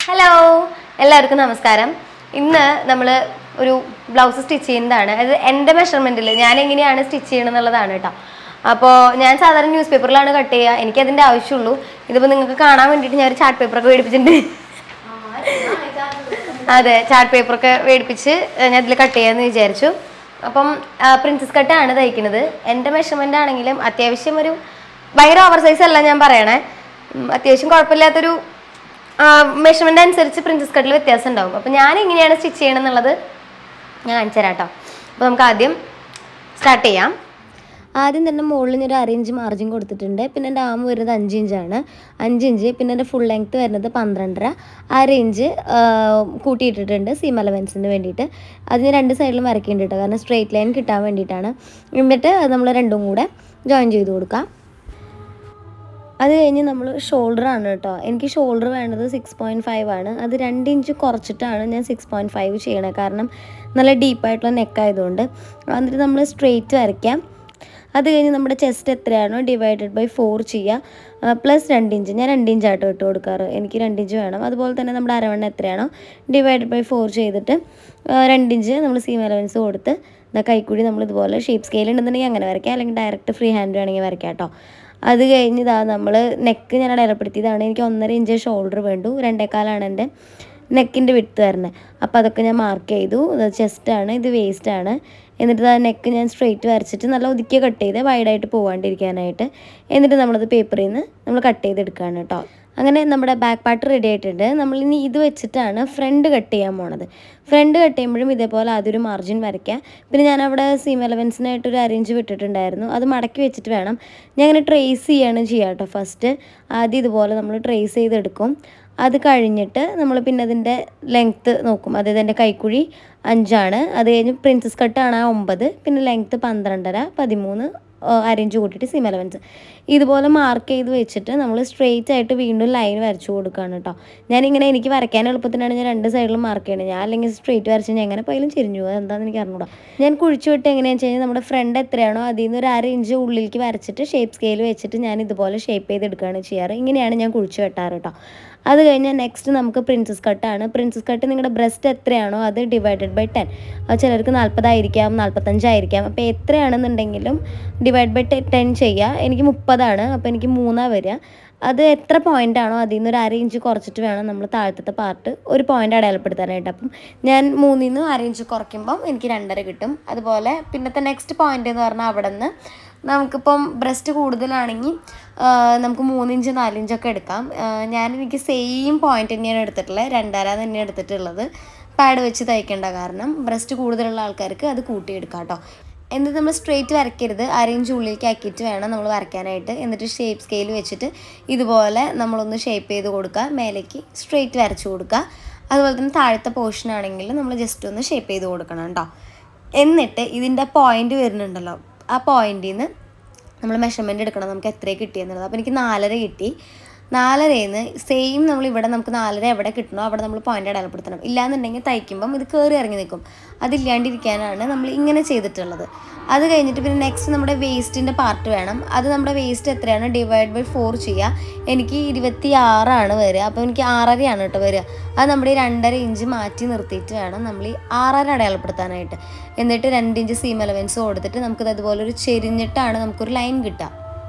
Hello എല്ലാവർക്കും നമസ്കാരം ഇന്ന് നമ്മൾ ഒരു ബ്ലൗസ് സ്റ്റിച്ച് ചെയ്യുന്നതാണ് അത് എൻ്റെ മെഷർമെൻറ്റിൽ ഞാൻ എങ്ങനെയാണ് സ്റ്റിച്ച് ചെയ്യണം എന്നുള്ളതാണ് കേട്ടോ അപ്പോൾ ഞാൻ സാധാരണ ന്യൂസ് പേപ്പറിലാണ് കട്ട് ചെയ്യുക എനിക്ക് അതിൻ്റെ ആവശ്യമുള്ളൂ ഇതിപ്പോൾ നിങ്ങൾക്ക് കാണാൻ വേണ്ടിയിട്ട് ഞാൻ ഒരു ചാർട്ട് പേപ്പറൊക്കെ മേടിപ്പിച്ചിട്ടുണ്ട് അതെ ചാർട്ട് പേപ്പറൊക്കെ മേടിപ്പിച്ച് ഞാൻ ഇതിൽ കട്ട് ചെയ്യാമെന്ന് വിചാരിച്ചു അപ്പം പ്രിൻസസ് കട്ടാണ് തയ്ക്കുന്നത് എൻ്റെ മെഷർമെൻ്റ് ആണെങ്കിലും അത്യാവശ്യം ഒരു ഭയങ്കര ഓവർ സൈസ് അല്ല ഞാൻ പറയണേ ഉം, അത്യാവശ്യം കുഴപ്പമില്ലാത്തൊരു മെഷർമെൻ്റ് അനുസരിച്ച് പ്രിൻസസ് കട്ടിൽ വ്യത്യാസം ഉണ്ടാവും അപ്പം ഞാൻ എങ്ങനെയാണ് സ്റ്റിച്ച് ചെയ്യണം എന്നുള്ളത് ഞാൻ കാണിച്ചു തരാം കേട്ടോ അപ്പോൾ നമുക്ക് ആദ്യം സ്റ്റാർട്ട് ചെയ്യാം ആദ്യം തന്നെ മുകളിൽ ഞാൻ ഒരു അരയിഞ്ച് മാർജിൻ കൊടുത്തിട്ടുണ്ട് പിന്നെ എൻ്റെ ആം വരുന്നത് അഞ്ച് ഇഞ്ചാണ് അഞ്ച് ഇഞ്ച് പിന്നെ എൻ്റെ ഫുൾ ലെങ്ത്ത് വരുന്നത് പന്ത്രണ്ടര അര ഇഞ്ച് കൂട്ടിയിട്ടിട്ടുണ്ട് സീം അലവൻസിന് വേണ്ടിയിട്ട് അതിന് രണ്ട് സൈഡിലും വരയ്ക്കേണ്ടി കേട്ടോ കാരണം സ്ട്രെയിറ്റ് ലൈൻ കിട്ടാൻ വേണ്ടിയിട്ടാണ് എന്നിട്ട് നമ്മൾ രണ്ടും കൂടെ ജോയിൻ ചെയ്ത് കൊടുക്കാം അത് കഴിഞ്ഞ് നമ്മൾ ഷോൾഡർ ആണ് കേട്ടോ എനിക്ക് ഷോൾഡർ വേണ്ടത് സിക്സ് പോയിൻറ്റ് ഫൈവ് ആണ് അത് രണ്ട് ഇഞ്ച് കുറച്ചിട്ടാണ് ഞാൻ സിക്സ് പോയിൻറ്റ് ഫൈവ് ചെയ്യണത് കാരണം നല്ല ഡീപ്പായിട്ടുള്ള നെക്ക് ആയതുകൊണ്ട് എന്നിട്ട് നമ്മൾ സ്ട്രെയിറ്റ് വരയ്ക്കാം അത് കഴിഞ്ഞ് നമ്മുടെ ചെസ്റ്റ് എത്രയാണോ ഡിവൈഡഡ് ബൈ ഫോർ ചെയ്യുക പ്ലസ് രണ്ട് ഇഞ്ച് ഞാൻ രണ്ട് ഇഞ്ചാട്ടോ ഇട്ട് കൊടുക്കാറ് എനിക്ക് രണ്ട് ഇഞ്ച് വേണം അതുപോലെ തന്നെ നമ്മുടെ അരവണ്ണ എത്രയാണോ ഡിവൈഡഡ് ബൈ ഫോർ ചെയ്തിട്ട് ആ, രണ്ട് ഇഞ്ച് നമ്മൾ സീം അലവൻസ് കൊടുത്ത് ദാ കൈക്കൂടി നമ്മൾ ഇതുപോലെ ഷേപ്പ് സ്കെയിൽ ഉണ്ടെന്നുണ്ടെങ്കിൽ അങ്ങനെ വരയ്ക്കാം അല്ലെങ്കിൽ ഡയറക്റ്റ് ഫ്രീ ഹാൻഡ് വേണമെങ്കിൽ വരയ്ക്കാം കേട്ടോ അത് കഴിഞ്ഞ് ഇതാ നമ്മൾ നെക്ക് ഞാൻ ഇടപെടുത്തിയതാണ് എനിക്ക് ഒന്നര ഇഞ്ച് ഷോൾഡർ വേണ്ടു രണ്ടേക്കാലാണ് എൻ്റെ നെക്കിൻ്റെ വിട്ട് വരുന്നത് അപ്പോൾ അതൊക്കെ ഞാൻ മാർക്ക് ചെയ്തു ഇത് ചെസ്റ്റാണ് ഇത് വേസ്റ്റാണ് എന്നിട്ട് ആ നെക്ക് ഞാൻ സ്ട്രെയിറ്റ് വരച്ചിട്ട് നല്ല ഒതുക്കി കട്ട് ചെയ്ത് വൈഡായിട്ട് പോകാണ്ടിരിക്കാനായിട്ട് എന്നിട്ട് നമ്മളത് പേപ്പറിൽ നിന്ന് നമ്മൾ കട്ട് ചെയ്തെടുക്കുകയാണ് കേട്ടോ അങ്ങനെ നമ്മുടെ ബാക്ക് പാർട്ട് റെഡി ആയിട്ടുണ്ട് നമ്മൾ ഇനി ഇത് വെച്ചിട്ടാണ് ഫ്രണ്ട് കട്ട് ചെയ്യാൻ പോണത് ഫ്രണ്ട് കട്ട് ചെയ്യുമ്പോഴും ഇതേപോലെ ആദ്യം ഒരു മാർജിൻ വരയ്ക്കുക പിന്നെ ഞാൻ അവിടെ സീം എലവൻസിനായിട്ട് ഒരു അറേഞ്ച് വിട്ടിട്ടുണ്ടായിരുന്നു അത് മടക്കി വെച്ചിട്ട് വേണം ഞാൻ അങ്ങനെ ട്രേസ് ചെയ്യാണ് ചെയ്യുക കേട്ടോ ഫസ്റ്റ് ആദ്യം ഇതുപോലെ നമ്മൾ ട്രേസ് ചെയ്തെടുക്കും അത് കഴിഞ്ഞിട്ട് നമ്മൾ പിന്നെ അതിൻ്റെ ലെങ്ത്ത് നോക്കും അതായത് എൻ്റെ കൈക്കുഴി അഞ്ചാണ് അത് കഴിഞ്ഞ് പ്രിൻസസ് കട്ടാണ് ആ ഒമ്പത് പിന്നെ ലെങ്ത്ത് പന്ത്രണ്ടര പതിമൂന്ന് അരേഞ്ച് കൂട്ടിയിട്ട് സിം അലവൻസ് ഇതുപോലെ മാർക്ക് ചെയ്ത് വെച്ചിട്ട് നമ്മൾ സ്ട്രെയിറ്റ് ആയിട്ട് വീണ്ടും ലൈൻ വരച്ചു കൊടുക്കുകയാണ് കേട്ടോ ഞാനിങ്ങനെ എനിക്ക് വരയ്ക്കാൻ എളുപ്പത്തിനാണ് ഞാൻ രണ്ട് സൈഡിലും മാർക്ക് ചെയ്യണത് ഞാൻ അല്ലെങ്കിൽ സ്ട്രെയിറ്റ് വരച്ച് ഞാൻ എങ്ങനെ പോയാലും ചെരിഞ്ഞു പോകും എന്താണെന്ന് എനിക്ക് അറിഞ്ഞൂടാ ഞാൻ കുഴിച്ചു വിട്ട് എങ്ങനെയാണെന്ന് വെച്ച് കഴിഞ്ഞാൽ നമ്മുടെ ഫ്രണ്ട് എത്രയാണോ അതിൽ നിന്ന് ഒരു അര ഇഞ്ച് ഉള്ളിലേക്ക് വരച്ചിട്ട് ഷേപ്പ് സ്കെയിൽ വെച്ചിട്ട് ഞാൻ ഇതുപോലെ ഷേപ്പ് ചെയ്തെടുക്കുകയാണ് ചെയ്യാറ് ഇങ്ങനെയാണ് ഞാൻ കുഴിച്ചു വെട്ടാറ് കേട്ടോ അത് കഴിഞ്ഞാൽ നെക്സ്റ്റ് നമുക്ക് പ്രിൻസസ് കട്ടാണ് പ്രിൻസസ് കട്ട് നിങ്ങളുടെ ബ്രസ്റ്റ് എത്രയാണോ അത് ഡിവൈഡഡ് ബൈ ടെൻ അത് ചിലർക്ക് നാൽപ്പതായിരിക്കാം നാൽപ്പത്തഞ്ചായിരിക്കാം അപ്പോൾ എത്രയാണെന്നുണ്ടെങ്കിലും ഡിവൈഡ് ബൈ ടെൻ ചെയ്യുക എനിക്ക് മുപ്പതാണ് അപ്പോൾ എനിക്ക് മൂന്നാണ് വരിക അത് എത്ര പോയിന്റ് ആണോ അതിൽ നിന്ന് ഒരു അര ഇഞ്ച് കുറച്ചിട്ട് വേണം നമ്മൾ താഴത്തെ പാർട്ട് ഒരു പോയിന്റ് അടയാളപ്പെടുത്താനായിട്ട് അപ്പം ഞാൻ മൂന്നിൽ നിന്ന് അര ഇഞ്ച് കുറയ്ക്കുമ്പം എനിക്ക് രണ്ടര കിട്ടും അതുപോലെ പിന്നത്തെ നെക്സ്റ്റ് പോയിന്റ് എന്ന് പറഞ്ഞാൽ അവിടെ നിന്ന് നമുക്കിപ്പം ബ്രസ്റ്റ് കൂടുതലാണെങ്കിൽ ആ, നമുക്ക് മൂന്നിഞ്ച് നാലിഞ്ചൊക്കെ എടുക്കാം ആ, ഞാൻ എനിക്ക് സെയിം പോയിന്റ് തന്നെയാണ് എടുത്തിട്ടുള്ളത് രണ്ടര തന്നെയാണ് എടുത്തിട്ടുള്ളത് പാഡ് വെച്ച് തയ്ക്കേണ്ട കാരണം ബ്രസ്റ്റ് കൂടുതലുള്ള ആൾക്കാർക്ക് അത് കൂട്ടിയെടുക്കാം കേട്ടോ എന്നിട്ട് നമ്മൾ സ്ട്രെയിറ്റ് വരയ്ക്കരുത് അരയിഞ്ച് ഉള്ളിലേക്ക് ആക്കിയിട്ട് വേണം നമ്മൾ വരയ്ക്കാനായിട്ട് എന്നിട്ട് ഷേപ്പ് സ്കെയിൽ വെച്ചിട്ട് ഇതുപോലെ നമ്മളൊന്ന് ഷേപ്പ് ചെയ്ത് കൊടുക്കുക മേലേക്ക് സ്ട്രെയിറ്റ് വരച്ച് കൊടുക്കുക അതുപോലെ തന്നെ താഴത്തെ പോർഷൻ ആണെങ്കിൽ നമ്മൾ ജസ്റ്റ് ഒന്ന് ഷേപ്പ് ചെയ്ത് കൊടുക്കണം കേട്ടോ എന്നിട്ട് ഇതിൻ്റെ പോയിന്റ് വരുന്നുണ്ടല്ലോ ആ പോയിന്റിൽ നിന്ന് നമ്മൾ മെഷർമെൻറ്റ് എടുക്കണം നമുക്ക് എത്രയാണ് കിട്ടിയെന്നുള്ളത് അപ്പോൾ എനിക്ക് നാലര കിട്ടി നാലരയിൽ നിന്ന് സെയിം നമ്മൾ ഇവിടെ നമുക്ക് നാലര എവിടെ കിട്ടണോ അവിടെ നമ്മൾ പോയിന്റ് അടയാളപ്പെടുത്തണം ഇല്ലാന്നുണ്ടെങ്കിൽ തയ്ക്കുമ്പം ഇത് കയറി ഇറങ്ങി നിൽക്കും അതില്ലാണ്ടിരിക്കാനാണ് നമ്മൾ ഇങ്ങനെ ചെയ്തിട്ടുള്ളത് അത് കഴിഞ്ഞിട്ട് പിന്നെ നെക്സ്റ്റ് നമ്മുടെ വേസ്റ്റിൻ്റെ പാർട്ട് വേണം അത് നമ്മുടെ വേസ്റ്റ് എത്രയാണ് ഡിവൈഡ് ബൈ ഫോർ ചെയ്യുക എനിക്ക് ഇരുപത്തി ആറാണ് വരിക അപ്പോൾ എനിക്ക് ആറരയാണ് കേട്ടോ വരിക അത് നമ്മുടെ ഈ രണ്ടര ഇഞ്ച് മാറ്റി നിർത്തിയിട്ട് വേണം നമ്മൾ ഈ ആറര അടയാളപ്പെടുത്താനായിട്ട് എന്നിട്ട് രണ്ട് ഇഞ്ച് സീം അലവൻസ് കൊടുത്തിട്ട് നമുക്കത് അതുപോലെ ഒരു ചെരിഞ്ഞിട്ടാണ് നമുക്കൊരു ലൈൻ കിട്ടുക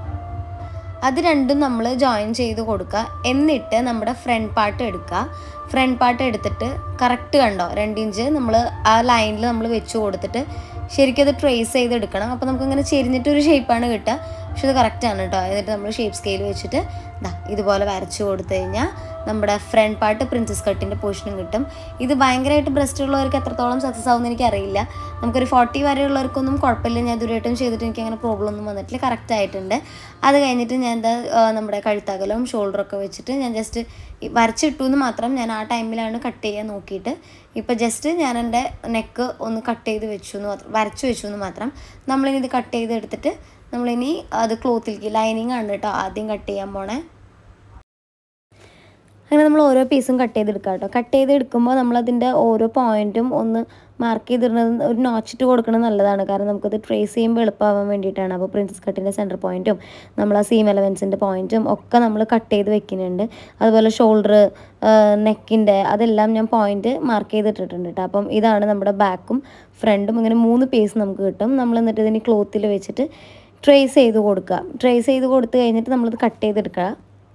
അത് രണ്ടും നമ്മൾ ജോയിൻ ചെയ്ത് കൊടുക്കുക എന്നിട്ട് നമ്മുടെ ഫ്രണ്ട് പാർട്ട് എടുക്കുക ഫ്രണ്ട് പാർട്ട് എടുത്തിട്ട് കറക്റ്റ് കണ്ടോ രണ്ട് ഇഞ്ച് നമ്മൾ ആ ലൈനിൽ നമ്മൾ വെച്ച് കൊടുത്തിട്ട് ശരിക്കും അത് ട്രേസ് ചെയ്ത് എടുക്കണം അപ്പോൾ നമുക്കങ്ങനെ ചെരിഞ്ഞിട്ട് ഒരു ഷേപ്പാണ് കിട്ടുക പക്ഷെ അത് കറക്റ്റാണ് കേട്ടോ എന്നിട്ട് നമ്മൾ ഷേപ്പ് സ്കെയിൽ വെച്ചിട്ട് ദാ ഇതുപോലെ വരച്ച് കൊടുത്തു കഴിഞ്ഞാൽ നമ്മുടെ ഫ്രണ്ട് പാർട്ട് പ്രിൻസസ് കട്ടിൻ്റെ പോർഷനും കിട്ടും ഇത് ഭയങ്കരമായിട്ട് ബ്രസ്റ്റ് ഉള്ളവർക്ക് എത്രത്തോളം സക്സസ് ആവുമെന്ന് എനിക്കറിയില്ല നമുക്കൊരു ഫോർട്ടി വരെയുള്ളവർക്കൊന്നും കുഴപ്പമില്ല ഞാൻ ഇതുവരെയായിട്ടും ചെയ്തിട്ട് എനിക്ക് അങ്ങനെ പ്രോബ്ലം ഒന്നും വന്നിട്ടില്ല കറക്റ്റ് ആയിട്ടുണ്ട് അത് കഴിഞ്ഞിട്ട് ഞാൻ എന്താ നമ്മുടെ കഴുത്തകലവും ഷോൾഡറൊക്കെ വെച്ചിട്ട് ഞാൻ ജസ്റ്റ് വരച്ചിട്ടു എന്ന് മാത്രം ഞാൻ ആ ടൈമിലാണ് കട്ട് ചെയ്യാൻ നോക്കിയിട്ട് ഇപ്പോൾ ജസ്റ്റ് ഞാൻ എൻ്റെ നെക്ക് ഒന്ന് കട്ട് ചെയ്ത് വെച്ചു എന്ന് മാത്രം വരച്ചു വെച്ചു എന്ന് മാത്രം നമ്മളിനി ഇത് കട്ട് ചെയ്ത് എടുത്തിട്ട് നമ്മളിനി അത് ക്ലോത്തിലേക്ക് ലൈനിങ് ആണ് കേട്ടോ ആദ്യം കട്ട് ചെയ്യാൻ പോണേ അങ്ങനെ നമ്മൾ ഓരോ പീസും കട്ട് ചെയ്തെടുക്കുക കേട്ടോ കട്ട് ചെയ്തെടുക്കുമ്പോൾ നമ്മളതിൻ്റെ ഓരോ പോയിന്റും ഒന്ന് മാർക്ക് ചെയ്തിടുന്നത് ഒരു നോച്ചിട്ട് കൊടുക്കുന്നത് നല്ലതാണ് കാരണം നമുക്കത് ട്രേസ് ചെയ്യുമ്പോൾ എളുപ്പമാവാൻ വേണ്ടിയിട്ടാണ് അപ്പോൾ പ്രിൻസസ് കട്ടിൻ്റെ സെൻറ്റർ പോയിന്റും നമ്മൾ ആ സീം എലവൻസിൻ്റെ പോയിന്റും ഒക്കെ നമ്മൾ കട്ട് ചെയ്ത് വെക്കുന്നുണ്ട് അതുപോലെ ഷോൾഡർ നെക്കിൻ്റെ അതെല്ലാം ഞാൻ പോയിന്റ് മാർക്ക് ചെയ്തിട്ടിട്ടുണ്ട് കേട്ടോ അപ്പം ഇതാണ് നമ്മുടെ ബാക്കും ഫ്രണ്ടും ഇങ്ങനെ മൂന്ന് പീസ് നമുക്ക് കിട്ടും നമ്മൾ എന്നിട്ട് ഇതിന് ക്ലോത്തിൽ വെച്ചിട്ട് ട്രേസ് ചെയ്ത് കൊടുക്കുക ട്രേസ് ചെയ്ത് കൊടുത്ത് കഴിഞ്ഞിട്ട് നമ്മളത് കട്ട് ചെയ്തെടുക്കുക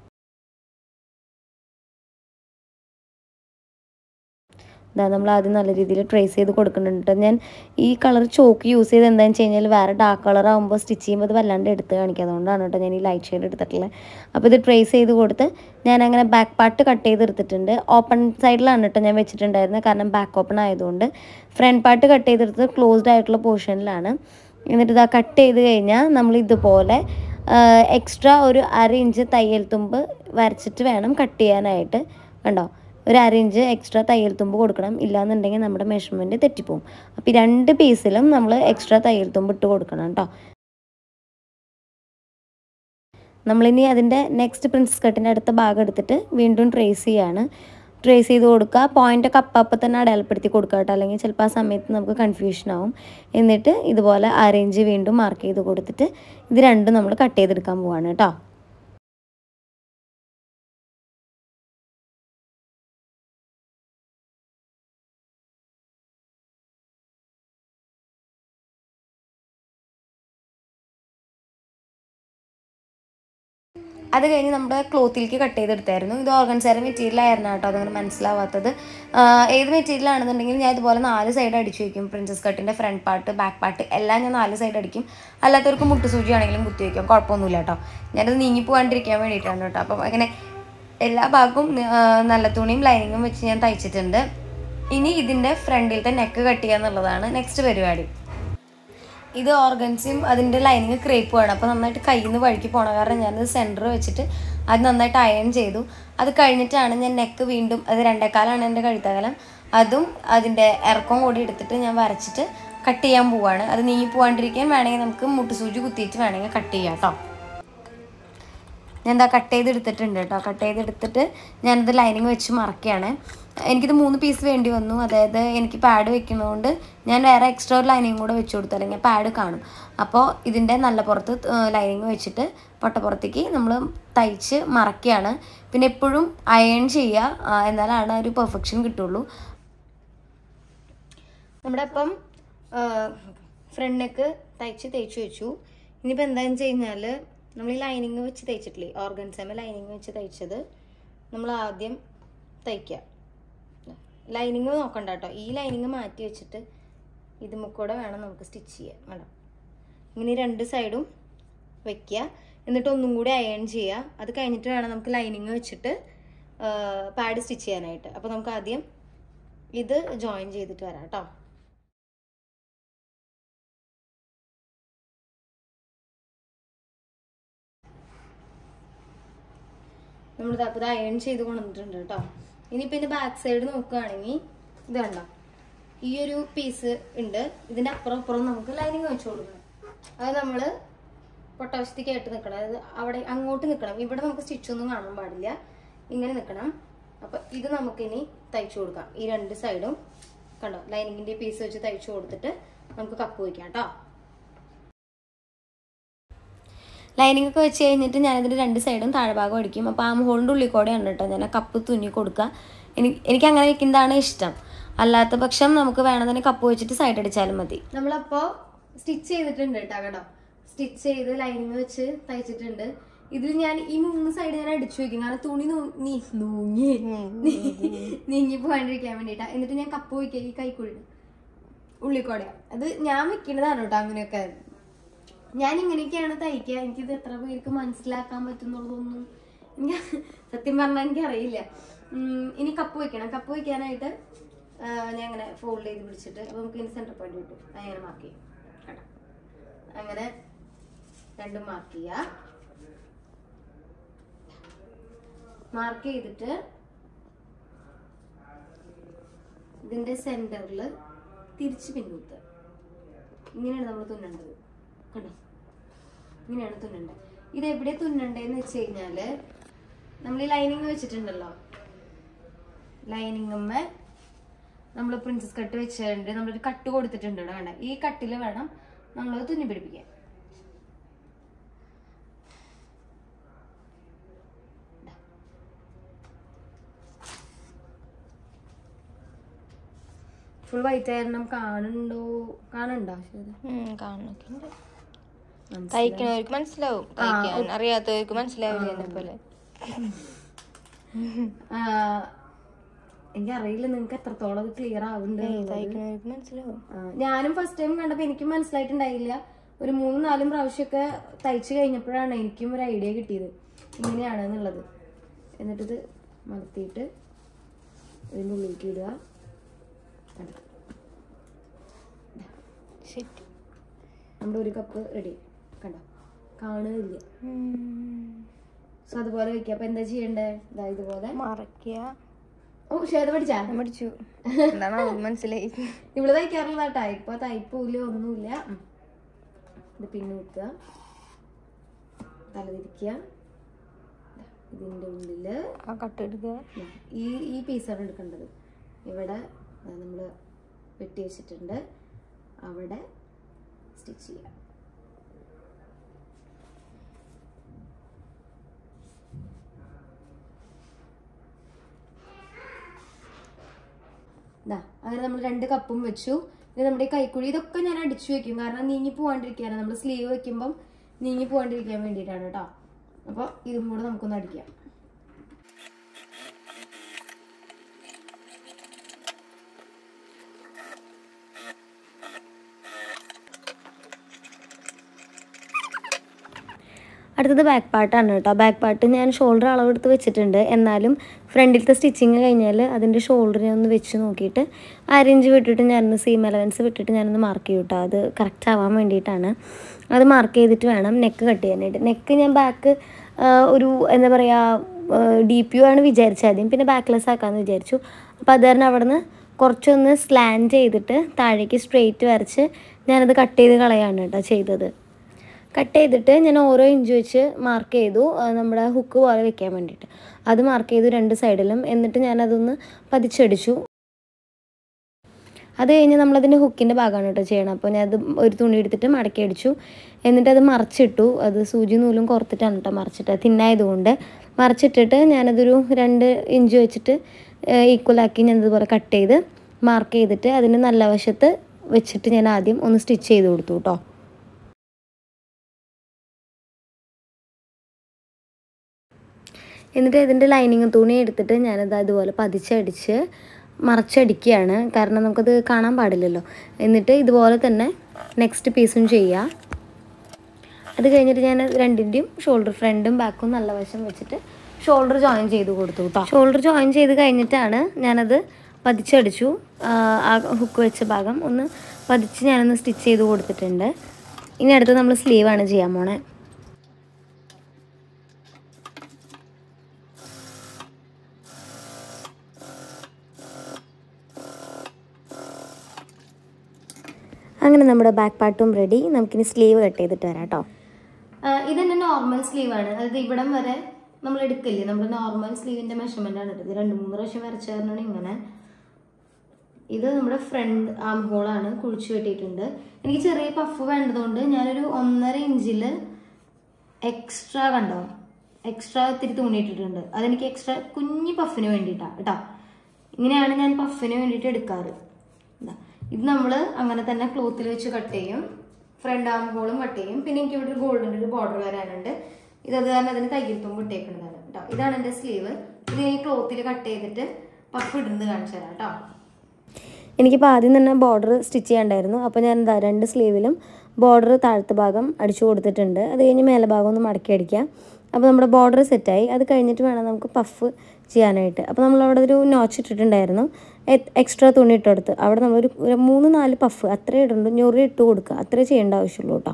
ഇതാ നമ്മൾ ആദ്യം നല്ല രീതിയിൽ ട്രേസ് ചെയ്ത് കൊടുക്കുന്നുണ്ട് ഞാൻ ഈ കളർ ചോക്ക് യൂസ് ചെയ്ത് എന്താണെന്ന് വെച്ച് കഴിഞ്ഞാൽ വേറെ ഡാർക്ക് കളർ ആകുമ്പോൾ സ്റ്റിച്ച് ചെയ്യുമ്പോൾ അത് വല്ലാണ്ട് എടുത്ത് കാണിക്കുക അതുകൊണ്ടാണ് കേട്ടോ ഞാൻ ഈ ലൈറ്റ് ഷെയ്ഡ് എടുത്തിട്ടുള്ളത് അപ്പോൾ ഇത് ട്രേസ് ചെയ്ത് കൊടുത്ത് ഞാൻ അങ്ങനെ ബാക്ക് പാർട്ട് കട്ട് ചെയ്ത് എടുത്തിട്ടുണ്ട് ഓപ്പൺ സൈഡിലാണ് കേട്ടോ ഞാൻ വെച്ചിട്ടുണ്ടായിരുന്നത് കാരണം ബാക്ക് ഓപ്പൺ ആയതുകൊണ്ട് ഫ്രണ്ട് പാർട്ട് കട്ട് ചെയ്തെടുത്ത് ക്ലോസ്ഡ് ആയിട്ടുള്ള പോർഷനിലാണ് എന്നിട്ട് ഇതാ കട്ട് ചെയ്ത് കഴിഞ്ഞാൽ നമ്മൾ ഇതുപോലെ എക്സ്ട്രാ ഒരു അര ഇഞ്ച് തയ്യൽ തുമ്പ് വരച്ചിട്ട് വേണം കട്ട് ചെയ്യാനായിട്ട് കണ്ടോ ഒരു അര ഇഞ്ച് എക്സ്ട്രാ തയ്യൽ തുമ്പ് കൊടുക്കണം ഇല്ലാന്നുണ്ടെങ്കിൽ നമ്മുടെ മെഷർമെൻറ്റ് തെറ്റിപ്പോവും അപ്പോൾ ഈ രണ്ട് പീസിലും നമ്മൾ എക്സ്ട്രാ തയ്യൽ തുമ്പ് ഇട്ട് കൊടുക്കണം കേട്ടോ നമ്മളിനി അതിൻ്റെ നെക്സ്റ്റ് പ്രിൻസസ് കട്ടിൻ്റെ അടുത്ത ഭാഗം എടുത്തിട്ട് വീണ്ടും ട്രേസ് ചെയ്യാണ് ട്രേസ് ചെയ്ത് കൊടുക്കുക പോയിൻ്റൊക്കെ അപ്പം തന്നെ അടയാളപ്പെടുത്തി കൊടുക്കുക കേട്ടോ അല്ലെങ്കിൽ ചിലപ്പോൾ ആ സമയത്ത് നമുക്ക് കൺഫ്യൂഷൻ ആവും എന്നിട്ട് ഇതുപോലെ അറേഞ്ച് വീണ്ടും മാർക്ക് ചെയ്ത് കൊടുത്തിട്ട് ഇത് രണ്ടും നമ്മൾ കട്ട് ചെയ്തെടുക്കാൻ പോവാണ് കേട്ടോ അത് കഴിഞ്ഞ് നമ്മുടെ ക്ലോത്തിലേക്ക് കട്ട് ചെയ്തെടുത്തായിരുന്നു ഇത് ഓർഗൻസേര മെറ്റീരിയൽ ആയിരുന്നു കേട്ടോ അതങ്ങനെ മനസ്സിലാവാത്തത് ആഹ് ഏത് മെറ്റീരിയൽ ആണെന്നുണ്ടെങ്കിൽ ഞാൻ ഇതുപോലെ നാല് സൈഡ് അടിച്ചു വയ്ക്കും പ്രിൻസസ് കട്ടിൻ്റെ ഫ്രണ്ട് പാർട്ട് ബാക്ക് പാർട്ട് എല്ലാം ഞാൻ നാല് സൈഡ് അടിക്കും അല്ലാത്തവർക്ക് മുട്ടുസൂചി ആണെങ്കിലും കുത്തി വയ്ക്കാം കുഴപ്പമൊന്നുമില്ല കേട്ടോ ഞാനത് നീങ്ങി പോകാണ്ടിരിക്കാൻ വേണ്ടിയിട്ടാണ് കേട്ടോ അപ്പം അങ്ങനെ എല്ലാ ഭാഗവും ആഹ് നല്ല തുണിയും ലൈനിങ്ങും വെച്ച് ഞാൻ തയ്ച്ചിട്ടുണ്ട് ഇനി ഇതിൻ്റെ ഫ്രണ്ടിലത്തെ നെക്ക് കട്ട് ചെയ്യുക എന്നുള്ളതാണ് നെക്സ്റ്റ് പരിപാടി ഇത് ഓർഗൻസും അതിൻ്റെ ലൈനിങ് ക്രേപ്പുമാണ് അപ്പോൾ നന്നായിട്ട് കയ്യിൽ നിന്ന് വഴുക്കി പോകണം കാരണം ഞാനത് സെൻറ്റർ വെച്ചിട്ട് അത് നന്നായിട്ട് അയൺ ചെയ്തു അത് കഴിഞ്ഞിട്ടാണ് ഞാൻ നെക്ക് വീണ്ടും അത് രണ്ടേക്കാലാണ് എൻ്റെ കഴുത്തകലം അതും അതിൻ്റെ ഇറക്കം കൂടി എടുത്തിട്ട് ഞാൻ വരച്ചിട്ട് കട്ട് ചെയ്യാൻ പോവാണ് അത് നീങ്ങി പോകാണ്ടിരിക്കാൻ വേണമെങ്കിൽ നമുക്ക് മുട്ടുസൂചി കുത്തിയിട്ട് വേണമെങ്കിൽ കട്ട് ചെയ്യാം കേട്ടോ ഞാൻ എന്താ കട്ട് ചെയ്തെടുത്തിട്ടുണ്ട് കേട്ടോ കട്ട് ചെയ്തെടുത്തിട്ട് ഞാനത് ലൈനിങ് വെച്ച് മറക്കുകയാണ് എനിക്കിത് മൂന്ന് പീസ് വേണ്ടി വന്നു അതായത് എനിക്ക് പാഡ് വെക്കുന്നതുകൊണ്ട് ഞാൻ വേറെ എക്സ്ട്രാ ഒരു ലൈനിങ് കൂടെ വെച്ച് കൊടുത്തു അല്ലെങ്കിൽ പാഡ് കാണും അപ്പോൾ ഇതിൻ്റെ നല്ല പുറത്ത് ലൈനിങ് വെച്ചിട്ട് പൊട്ടപ്പുറത്തേക്ക് നമ്മൾ തയ്ച്ച് മറക്കുകയാണ് പിന്നെ എപ്പോഴും അയൺ ചെയ്യുക ആ, എന്നാലാണ് ആ ഒരു പെർഫെക്ഷൻ കിട്ടുള്ളൂ നമ്മുടെ അപ്പം ഫ്രണ്ട് നെക്ക് തയ്ച്ച് തേച്ച് വെച്ചു ഇനിയിപ്പോൾ എന്താണെന്ന് വെച്ച് കഴിഞ്ഞാൽ നമ്മൾ ഈ ലൈനിങ് വെച്ച് തയ്ച്ചിട്ടില്ലേ ഓർഗൻസമ ലൈനിങ് വെച്ച് തയ്ച്ചത് നമ്മൾ ആദ്യം തയ്ക്കുക ലൈനിങ് നോക്കണ്ട കേട്ടോ ഈ ലൈനിങ് മാറ്റി വെച്ചിട്ട് ഇതുമ്മ കൂടെ വേണം നമുക്ക് സ്റ്റിച്ച് ചെയ്യാൻ വേണം ഇങ്ങനെ ഈ രണ്ട് സൈഡും വെക്കുക എന്നിട്ട് ഒന്നും കൂടി അയൺ ചെയ്യുക അത് കഴിഞ്ഞിട്ട് വേണം നമുക്ക് ലൈനിങ് വെച്ചിട്ട് പാഡ് സ്റ്റിച്ച് ചെയ്യാനായിട്ട് അപ്പോൾ നമുക്ക് ആദ്യം ഇത് ജോയിൻ ചെയ്തിട്ട് വരാം കേട്ടോ നമ്മളിത് അപ്പോൾ ഇത് അയൺ ചെയ്ത് കൊണ്ടുവന്നിട്ടുണ്ട് കേട്ടോ ഇനി പിന്നെ ബാക്ക് സൈഡ് നോക്കുകയാണെങ്കിൽ ഇത് കണ്ടോ ഈ ഒരു പീസ് ഉണ്ട് ഇതിന്റെ അപ്പുറം അപ്പുറം നമുക്ക് ലൈനിങ് വെച്ച് കൊടുക്കണം അത് നമ്മൾ പൊട്ടാവശ്യത്തേക്കായിട്ട് നിൽക്കണം അതായത് അവിടെ അങ്ങോട്ട് നിൽക്കണം ഇവിടെ നമുക്ക് സ്റ്റിച്ച് ഒന്നും കാണാൻ പാടില്ല ഇങ്ങനെ നിൽക്കണം അപ്പൊ ഇത് നമുക്കിനി തയ്ച്ചു കൊടുക്കാം ഈ രണ്ട് സൈഡും കണ്ടോ ലൈനിങ്ങിന്റെ പീസ് വെച്ച് തയ്ച്ചു കൊടുത്തിട്ട് നമുക്ക് കപ്പ് വയ്ക്കാം കേട്ടോ ലൈനിങ് ഒക്കെ വെച്ച് കഴിഞ്ഞിട്ട് ഞാനിതിൻ്റെ രണ്ട് സൈഡും താഴ്ഭാഗം അടിക്കും അപ്പോൾ ആ ഹോളിൻ്റെ ഉള്ളിൽ കൂടെയാണ് കേട്ടോ ഞാൻ ആ കപ്പ് തുന്നി കൊടുക്കുക എനിക്ക് എനിക്ക് അങ്ങനെ വെക്കുന്നതാണ് ഇഷ്ടം അല്ലാത്ത പക്ഷം നമുക്ക് വേണമെങ്കിൽ കപ്പ് വെച്ചിട്ട് സൈഡ് അടിച്ചാലും മതി നമ്മളപ്പോൾ സ്റ്റിച്ച് ചെയ്തിട്ടുണ്ട് കേട്ടോ കേട്ടോ സ്റ്റിച്ച് ചെയ്ത് ലൈനിങ് വെച്ച് തയ്ച്ചിട്ടുണ്ട് ഇതിൽ ഞാൻ ഈ മൂന്ന് സൈഡ് ഞാൻ അടിച്ചു വെക്കും കാരണം തുണി നൂ- നീ നൂങ്ങി നീങ്ങി പോകാണ്ടിരിക്കാൻ വേണ്ടിയിട്ടാ എന്നിട്ട് ഞാൻ കപ്പ് വയ്ക്കുക ഈ കൈക്കുഴി ഉള്ളിക്കോടയാ അത് ഞാൻ വെക്കുന്നതാണ് കേട്ടോ അങ്ങനെയൊക്കെ ഞാൻ ഇങ്ങനെയൊക്കെയാണ് തയ്ക്കുക എനിക്കിത് എത്ര പേർക്ക് മനസ്സിലാക്കാൻ പറ്റുന്നുള്ളതൊന്നും എനിക്ക് സത്യം പറഞ്ഞാൽ എനിക്ക് അറിയില്ല ഇനി കപ്പ് വെക്കണം കപ്പ് വെക്കാനായിട്ട് ആ, ഞാൻ അങ്ങനെ ഫോൾഡ് ചെയ്ത് പിടിച്ചിട്ട് അപ്പൊ നമുക്ക് ഇനി സെന്റർ പോയിന്റ് കിട്ടും അങ്ങനെ മാർക്ക് ചെയ്യും കേട്ടോ അങ്ങനെ രണ്ടും മാർക്ക് ചെയ്യുക മാർക്ക് ചെയ്തിട്ട് ഇതിന്റെ സെന്ററിൽ തിരിച്ച് പിന്നൂത്തുക ഇങ്ങനെയാണ് നമ്മൾ തുന്നേണ്ടത് കണ്ടോ ഇങ്ങനെയാണ് തുന്നേണ്ടത് ഇത് എവിടെ തുന്നണ്ടേന്ന് വെച്ച് കഴിഞ്ഞാല് നമ്മൾ ഈ ലൈനിങ് വെച്ചിട്ടുണ്ടല്ലോ ലൈനിങ്ങമ്മ നമ്മൾ പ്രിൻസസ് കട്ട് വെച്ചിട്ടുണ്ട് നമ്മളൊരു കട്ട് കൊടുത്തിട്ടുണ്ട് ഇവിടെ വേണ്ട ഈ കട്ടിൽ വേണം നമ്മളത് തുന്നി പിടിപ്പിക്കാൻ ഫുൾ വൈറ്റ് ആയിരുന്നു കാണുന്നുണ്ടോ കാണുന്നുണ്ടോ ശരി കാണുന്നുണ്ട് തയ്ക്കണവർക്ക് മനസ്സിലാവും തയ്ക്കാൻ അറിയാത്തവർക്ക് മനസ്സിലാവില്ല എന്നെ പോലെ എനിക്കറിയില്ല നിങ്ങൾക്ക് എത്രത്തോളം അത് ക്ലിയർ ആവുന്നുണ്ട് തയ്ക്കണവർക്ക് മനസ്സിലാവും ആ, ഞാനും ഫസ്റ്റ് ടൈം കണ്ടപ്പോൾ എനിക്കും മനസ്സിലായിട്ടുണ്ടായില്ല ഒരു മൂന്നും നാലും പ്രാവശ്യമൊക്കെ തയ്ച്ചു കഴിഞ്ഞപ്പോഴാണ് എനിക്കും ഒരു ഐഡിയ കിട്ടിയത് ഇങ്ങനെയാണ് എന്നുള്ളത് എന്നിട്ടിത് മലത്തിയിട്ട് ഇതിൻ്റെ ഉള്ളിലേക്ക് ഇടുക കണ്ടോ? ശരി നമ്മുടെ ഒരു കപ്പ് റെഡി കണ്ടോ കാണുന്നില്ല സോ അതുപോലെ വെക്കുക അപ്പൊ എന്താ ചെയ്യണ്ടേ ഇതാ ഇതുപോലെ മറക്കുക ഓ ശ്വേത പഠിച്ചാ പഠിച്ചു എന്താണ് അത് മനസ്സിലായി ഇവിടെ തയ്ക്കാറുള്ളതാട്ടാ ഇപ്പൊ തയ്പ്പൂല്ല ഒന്നുമില്ല ഉം. ഇത് പിന്നെ വെക്കുക തലതിരിക്കുക ദാ ഇതിന്റെ ഉള്ളില് ആ കട്ടെടുക്കുക ദാ ഈ ഈ പീസാണ് എടുക്കേണ്ടത് ഇവിടെ നമ്മൾ വെട്ടി വെച്ചിട്ടുണ്ട് അവിടെ സ്റ്റിച്ച് ചെയ്യാം ദാ അങ്ങനെ നമ്മൾ രണ്ട് കപ്പും വെച്ചു ഇനി നമ്മുടെ ഈ കൈക്കുഴി ഇതൊക്കെ ഞാൻ അടിച്ചു വെക്കും കാരണം നീങ്ങി പോവാണ്ടിരിക്കാനാണ് നമ്മൾ സ്ലീവ് വെക്കുമ്പം നീങ്ങി പോവാണ്ടിരിക്കാൻ വേണ്ടിയിട്ടാണ് കേട്ടോ അപ്പോൾ ഇതും കൂടെ നമുക്കൊന്ന് അടിക്കാം അടുത്തത് ബാക്ക് പാർട്ടാണ് കേട്ടോ ബാക്ക് പാർട്ട് ഞാൻ ഷോൾഡർ അളവെടുത്ത് വെച്ചിട്ടുണ്ട് എന്നാലും ഫ്രണ്ടിലത്തെ സ്റ്റിച്ചിങ് കഴിഞ്ഞാൽ അതിൻ്റെ ഷോൾഡറിനെ ഒന്ന് വെച്ച് നോക്കിയിട്ട് അരഞ്ച് വിട്ടിട്ട് ഞാനൊന്ന് സീം അലവൻസ് വിട്ടിട്ട് ഞാനൊന്ന് മാർക്ക് ചെയ്യും കേട്ടോ അത് കറക്റ്റ് ആവാൻ വേണ്ടിയിട്ടാണ് അത് മാർക്ക് ചെയ്തിട്ട് വേണം നെക്ക് കട്ട് ചെയ്യാനായിട്ട് നെക്ക് ഞാൻ ബാക്ക് ഒരു എന്താ പറയുക ഡി പി യു ആണ് വിചാരിച്ചത് ആദ്യം പിന്നെ ബാക്ക്ലെസ് ആക്കാമെന്ന് വിചാരിച്ചു അപ്പോൾ അത് കാരണം അവിടെ നിന്ന് കുറച്ചൊന്ന് സ്ലാൻ ചെയ്തിട്ട് താഴേക്ക് സ്ട്രെയിറ്റ് വരച്ച് ഞാനത് കട്ട് ചെയ്ത് കളയാണ് കേട്ടോ ചെയ്തത് കട്ട് ചെയ്തിട്ട് ഞാൻ ഓരോ ഇഞ്ച് വെച്ച് മാർക്ക് ചെയ്തു ആ, നമ്മുടെ ഹുക്ക് പോലെ വെക്കാൻ വേണ്ടിയിട്ട് അത് മാർക്ക് ചെയ്തു രണ്ട് സൈഡിലും എന്നിട്ട് ഞാനതൊന്ന് പതിച്ചടിച്ചു അത് കഴിഞ്ഞ് നമ്മളതിൻ്റെ ഹുക്കിൻ്റെ ഭാഗമാണ് കേട്ടോ ചെയ്യണം അപ്പോൾ ഞാൻ അത് ഒരു തുണി എടുത്തിട്ട് മടക്കി അടിച്ചു എന്നിട്ട് അത് മറച്ചിട്ടു അത് സൂചി നൂലും കുറത്തിട്ടാണ് കേട്ടോ മറച്ചിട്ട് തിന്നായതുകൊണ്ട് മറച്ചിട്ടിട്ട് ഞാനതൊരു രണ്ട് ഇഞ്ച് വെച്ചിട്ട് ഈക്വലാക്കി ഞാൻ ഇതുപോലെ കട്ട് ചെയ്ത് മാർക്ക് ചെയ്തിട്ട് അതിൻ്റെ നല്ല വശത്ത് വെച്ചിട്ട് ഞാൻ ആദ്യം ഒന്ന് സ്റ്റിച്ച് ചെയ്ത് കൊടുത്തു കേട്ടോ എന്നിട്ട് ഇതിൻ്റെ ലൈനിങ് തുണി എടുത്തിട്ട് ഞാനത് അതുപോലെ പതിച്ചടിച്ച് മറച്ചടിക്കുകയാണ് കാരണം നമുക്കത് കാണാൻ പാടില്ലല്ലോ എന്നിട്ട് ഇതുപോലെ തന്നെ നെക്സ്റ്റ് പീസും ചെയ്യുക അത് കഴിഞ്ഞിട്ട് ഞാൻ രണ്ടിൻ്റെയും ഷോൾഡർ ഫ്രണ്ടും ബാക്കും നല്ല വശം വെച്ചിട്ട് ഷോൾഡർ ജോയിൻ ചെയ്ത് കൊടുത്തു കേട്ടോ ഷോൾഡർ ജോയിൻ ചെയ്ത് കഴിഞ്ഞിട്ടാണ് ഞാനത് പതിച്ചടിച്ചു ആ, ആ ഹുക്ക് വെച്ച ഭാഗം ഒന്ന് പതിച്ച് ഞാനൊന്ന് സ്റ്റിച്ച് ചെയ്ത് കൊടുത്തിട്ടുണ്ട് ഇനി അടുത്ത് നമ്മൾ സ്ലീവാണ് ചെയ്യാൻ പോണേ അങ്ങനെ നമ്മുടെ ബാക്ക് പാർട്ടും റെഡി നമുക്കിനി സ്ലീവ് കട്ട് ചെയ്തിട്ട് വരാം കേട്ടോ ഇതെന്റെ നോർമൽ സ്ലീവ് ആണ് അതായത് ഇവിടം വരെ നമ്മൾ എടുക്കില്ലേ നമ്മുടെ നോർമൽ സ്ലീവിന്റെ മെഷർമെന്റ് ആണ് എടുത്തത് രണ്ട് മൂന്ന് പ്രാവശ്യം വരച്ച കാരണമാണ് ഇങ്ങനെ ഇത് നമ്മുടെ ഫ്രണ്ട് ആം ഹോളാണ് കുഴിച്ചു വെട്ടിയിട്ടുണ്ട് എനിക്ക് ചെറിയ പഫ് വേണ്ടതുകൊണ്ട് ഞാനൊരു ഒന്നര ഇഞ്ചില് എക്സ്ട്രാ കണ്ടോ എക്സ്ട്രാ ഇത്തിരി തുണിയിട്ടിട്ടുണ്ട് അതെനിക്ക് എക്സ്ട്രാ കുഞ്ഞു പഫിന് വേണ്ടിയിട്ടാണ് കേട്ടോ ഇങ്ങനെയാണ് ഞാൻ പഫിന് വേണ്ടിയിട്ട് എടുക്കാറ് ഇതാ. ഇത് നമ്മൾ അങ്ങനെ തന്നെ ക്ലോത്തിൽ വെച്ച് കട്ട് ചെയ്യും ഫ്രണ്ട് ആം ഹോളും കട്ട് ചെയ്യും പിന്നെ എനിക്ക് ഇവിടെ ഒരു ഗോൾഡിൻ്റെ ഒരു ബോർഡർ വരാനുണ്ട് ഇത് അത് കാരണം അതിന് തയ്യൽത്തും ഇട്ടേക്കുന്നതാണ് കേട്ടോ ഇതാണ് എൻ്റെ സ്ലീവ് ഇത് ഈ ക്ലോത്തിൽ കട്ട് ചെയ്തിട്ട് പഫ് ഇടുന്നത് കാണിച്ചു തരാം കേട്ടോ എനിക്കിപ്പോൾ ആദ്യം തന്നെ ബോർഡർ സ്റ്റിച്ച് ചെയ്യാണ്ടായിരുന്നു അപ്പോൾ ഞാൻ എന്താ രണ്ട് സ്ലീവിലും ബോർഡർ താഴത്തെ ഭാഗം അടിച്ചു കൊടുത്തിട്ടുണ്ട് അത് കഴിഞ്ഞ് മേലെ ഭാഗം ഒന്ന് മടക്കി അടിക്കാം അപ്പോൾ നമ്മുടെ ബോർഡർ സെറ്റായി അത് കഴിഞ്ഞിട്ട് വേണം നമുക്ക് പഫ് ചെയ്യാനായിട്ട് അപ്പോൾ നമ്മളവിടെ ഒരു നോച്ച് ഇട്ടിട്ടുണ്ടായിരുന്നു എക്സ്ട്രാ തുണി ഇട്ടെടുത്ത് അവിടെ നമ്മളൊരു ഒരു മൂന്ന് നാല് പഫ് അത്രേ ഇടുന്നുള്ളൂ ഞൊറി ഇട്ട് കൊടുക്കുക അത്രേ ചെയ്യേണ്ട ആവശ്യമുള്ളൂ കേട്ടോ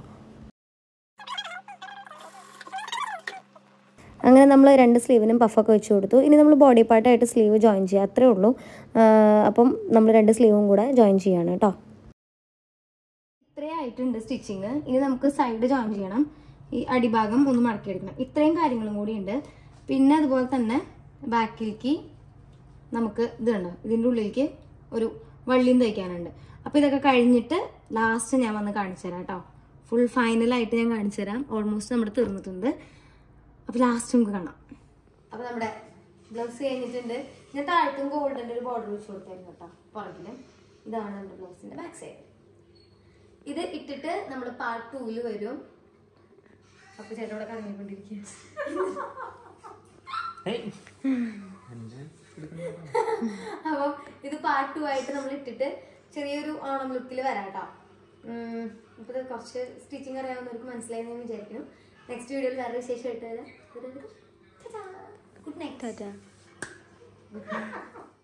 അങ്ങനെ നമ്മൾ രണ്ട് സ്ലീവിനും പഫൊക്കെ വെച്ച് കൊടുത്തു ഇനി നമ്മൾ ബോഡി പാർട്ടായിട്ട് സ്ലീവ് ജോയിൻ ചെയ്യുക അത്രേ ഉള്ളൂ ആ, അപ്പം നമ്മൾ രണ്ട് സ്ലീവും കൂടെ ജോയിൻ ചെയ്യാണ് കേട്ടോ ഇത്രയും ആയിട്ടുണ്ട് സ്റ്റിച്ചിങ് ഇനി നമുക്ക് സൈഡ് ജോയിൻ ചെയ്യണം ഈ അടിഭാഗം ഒന്ന് മടക്കി എടുക്കണം ഇത്രയും കാര്യങ്ങളും കൂടി ഉണ്ട് പിന്നെ അതുപോലെ തന്നെ ബാക്കിലേക്ക് നമുക്ക് ഇത് കണ്ടോ ഇതിൻ്റെ ഉള്ളിലേക്ക് ഒരു വള്ളിയും തയ്ക്കാനുണ്ട് അപ്പോൾ ഇതൊക്കെ കഴിഞ്ഞിട്ട് ലാസ്റ്റ് ഞാൻ വന്ന് കാണിച്ചു തരാം കേട്ടോ ഫുൾ ഫൈനലായിട്ട് ഞാൻ കാണിച്ചു തരാം ഓൾമോസ്റ്റ് നമ്മുടെ തീർന്നിട്ടുണ്ട് അപ്പോൾ ലാസ്റ്റ് നമുക്ക് കാണാം അപ്പോൾ നമ്മുടെ ബ്ലൗസ് കഴിഞ്ഞിട്ടുണ്ട് ഞാൻ താഴത്തും ഗോൾഡൻ്റെ ഒരു ബോർഡർ വെച്ച് കൊടുത്തായിരുന്നു കേട്ടോ പുറകില് ഇതാണ് നമ്മുടെ ബ്ലൗസിൻ്റെ ബാക്ക് സൈഡ് ഇത് ഇട്ടിട്ട് നമ്മൾ പാർട്ട് ടൂല് വരും അപ്പൊ ചേട്ടൻ ഇവിടെ കറങ്ങിക്കൊണ്ടിരിക്കുക അപ്പം ഇത് പാർട്ട് ടു ആയിട്ട് നമ്മൾ ഇട്ടിട്ട് ചെറിയൊരു ഓണം ലുക്കിൽ വരാം കേട്ടോ ഇപ്പൊ ഇത് കുറച്ച് സ്റ്റിച്ചിങ് അറിയാവുന്നവർക്ക് മനസ്സിലായി എന്ന് ഞാൻ വിചാരിക്കുന്നു നെക്സ്റ്റ് വീഡിയോയിൽ വേറെ വിശേഷമായിട്ട് വരാം ഗുഡ് നൈറ്റ് ടാറ്റാ